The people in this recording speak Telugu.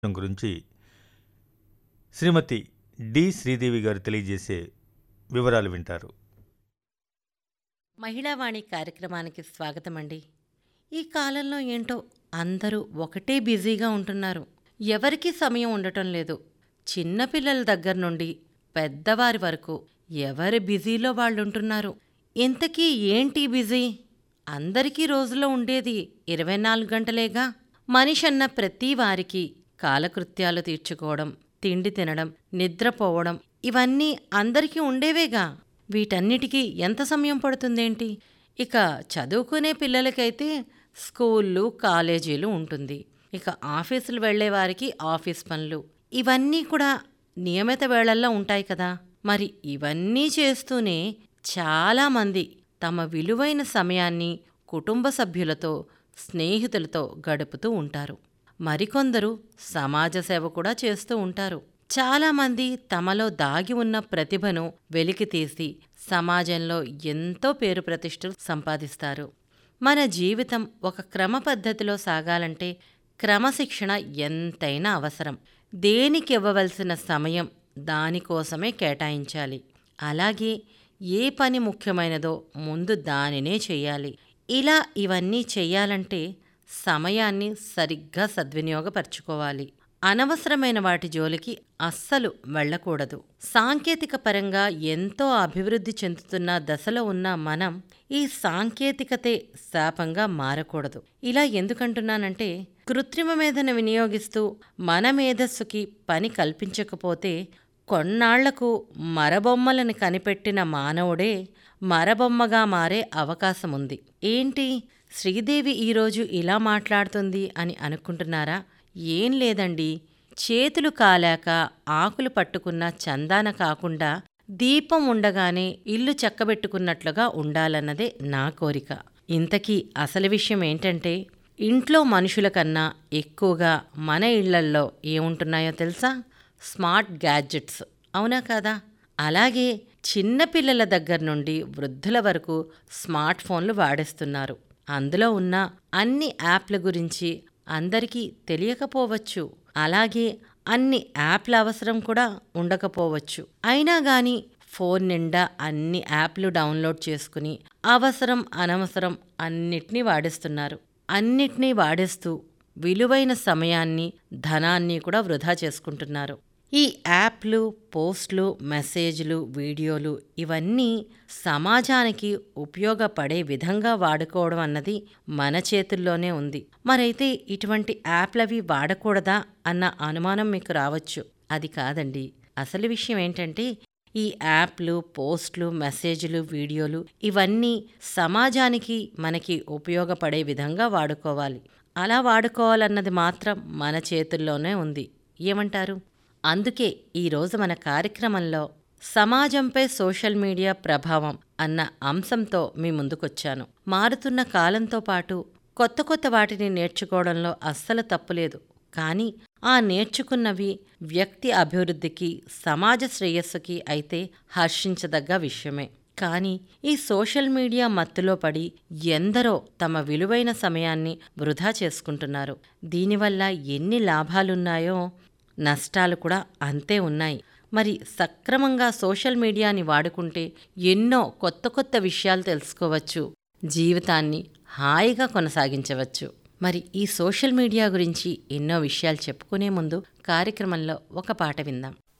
గురించి శ్రీమతి డి శ్రీదేవి గారు తెలియజేసే వివరాలు వింటారు మహిళావాణి కార్యక్రమానికి స్వాగతం అండి ఈ కాలంలో ఏంటో అందరూ ఒకటే బిజీగా ఉంటున్నారు ఎవరికీ సమయం ఉండటం లేదు చిన్నపిల్లల దగ్గర నుండి పెద్దవారి వరకు ఎవరి బిజీలో వాళ్ళు ఉంటున్నారు ఇంతకీ ఏంటి బిజీ అందరికీ రోజులో ఉండేది ఇరవై నాలుగు గంటలేగా మనిషి అన్న ప్రతి వారికి కాలకృత్యాలు తీర్చుకోవడం తిండి తినడం నిద్రపోవడం ఇవన్నీ అందరికీ ఉండేవేగా వీటన్నిటికీ ఎంత సమయం పడుతుందేంటి ఇక చదువుకునే పిల్లలకైతే స్కూళ్ళు కాలేజీలు ఉంటుంది ఇక ఆఫీసులు వెళ్ళే వారికి ఆఫీస్ పనులు ఇవన్నీ కూడా నియమిత వేళల్లో ఉంటాయి కదా మరి ఇవన్నీ చేస్తూనే చాలామంది తమ విలువైన సమయాన్ని కుటుంబ సభ్యులతో స్నేహితులతో గడుపుతూ ఉంటారు మరికొందరు సమాజ సేవ కూడా చేస్తూ ఉంటారు చాలామంది తమలో దాగి ఉన్న ప్రతిభను వెలికితీసి సమాజంలో ఎంతో పేరు ప్రతిష్టలు సంపాదిస్తారు మన జీవితం ఒక క్రమ పద్ధతిలో సాగాలంటే క్రమశిక్షణ ఎంతైనా అవసరం దేనికి ఇవ్వవలసిన సమయం దానికోసమే కేటాయించాలి అలాగే ఏ పని ముఖ్యమైనదో ముందు దానినే చెయ్యాలి ఇలా ఇవన్నీ చెయ్యాలంటే సమయాన్ని సరిగ్గా సద్వినియోగపరచుకోవాలి అనవసరమైన వాటి జోలికి అస్సలు వెళ్ళకూడదు సాంకేతిక పరంగా ఎంతో అభివృద్ధి చెందుతున్న దశలో ఉన్న మనం ఈ సాంకేతికతే శాపంగా మారకూడదు ఇలా ఎందుకంటున్నానంటే కృత్రిమ మేధను వినియోగిస్తూ మన మేధస్సుకి పని కల్పించకపోతే కొన్నాళ్లకు మరబొమ్మలను కనిపెట్టిన మానవుడే మరబొమ్మగా మారే అవకాశం ఉంది ఏంటి శ్రీదేవి ఈరోజు ఇలా మాట్లాడుతుంది అని అనుకుంటున్నారా ఏం లేదండి చేతులు కాలాక ఆకులు పట్టుకున్న చందాన కాకుండా దీపం ఉండగానే ఇల్లు చక్కబెట్టుకున్నట్లుగా ఉండాలన్నదే నా కోరిక ఇంతకీ అసలు విషయం ఏంటంటే ఇంట్లో మనుషుల కన్నా ఎక్కువగా మన ఇళ్లల్లో ఏముంటున్నాయో తెలుసా స్మార్ట్ గ్యాడ్జెట్స్ అవునా కాదా అలాగే చిన్నపిల్లల దగ్గర నుండి వృద్ధుల వరకు స్మార్ట్ ఫోన్లు వాడేస్తున్నారు అందులో ఉన్న అన్ని యాప్ల గురించి అందరికీ తెలియకపోవచ్చు అలాగే అన్ని యాప్ల అవసరం కూడా ఉండకపోవచ్చు అయినా గాని ఫోన్ నిండా అన్ని యాప్లు డౌన్లోడ్ చేసుకుని అవసరం అనవసరం అన్నిటినీ వాడేస్తున్నారు అన్నిటినీ వాడేస్తూ విలువైన సమయాన్ని ధనాన్ని కూడా వృధా చేసుకుంటున్నారు ఈ యాప్లు పోస్టులు మెసేజ్లు వీడియోలు ఇవన్నీ సమాజానికి ఉపయోగపడే విధంగా వాడుకోవడం అన్నది మన చేతుల్లోనే ఉంది మరైతే ఇటువంటి యాప్లవి వాడకూడదా అన్న అనుమానం మీకు రావచ్చు అది కాదండి అసలు విషయం ఏంటంటే ఈ యాప్లు పోస్టులు మెసేజ్లు వీడియోలు ఇవన్నీ సమాజానికి మనకి ఉపయోగపడే విధంగా వాడుకోవాలి అలా వాడుకోవాలన్నది మాత్రం మన చేతుల్లోనే ఉంది ఏమంటారు అందుకే ఈరోజు మన కార్యక్రమంలో సమాజంపై సోషల్ మీడియా ప్రభావం అన్న అంశంతో మీ ముందుకొచ్చాను మారుతున్న కాలంతో పాటు కొత్త కొత్త వాటిని నేర్చుకోవడంలో అస్సలు తప్పులేదు కానీ ఆ నేర్చుకున్నవి వ్యక్తి అభివృద్ధికి సమాజ శ్రేయస్సుకి అయితే హర్షించదగ్గ విషయమే కానీ ఈ సోషల్ మీడియా మత్తులో పడి ఎందరో తమ విలువైన సమయాన్ని వృధా చేసుకుంటున్నారు దీనివల్ల ఎన్ని లాభాలున్నాయో నష్టాలు కూడా అంతే ఉన్నాయి మరి సక్రమంగా సోషల్ మీడియాని వాడుకుంటే ఎన్నో కొత్త కొత్త విషయాలు తెలుసుకోవచ్చు జీవితాన్ని హాయిగా కొనసాగించవచ్చు మరి ఈ సోషల్ మీడియా గురించి ఎన్నో విషయాలు చెప్పుకునే ముందు కార్యక్రమంలో ఒక పాట విందాం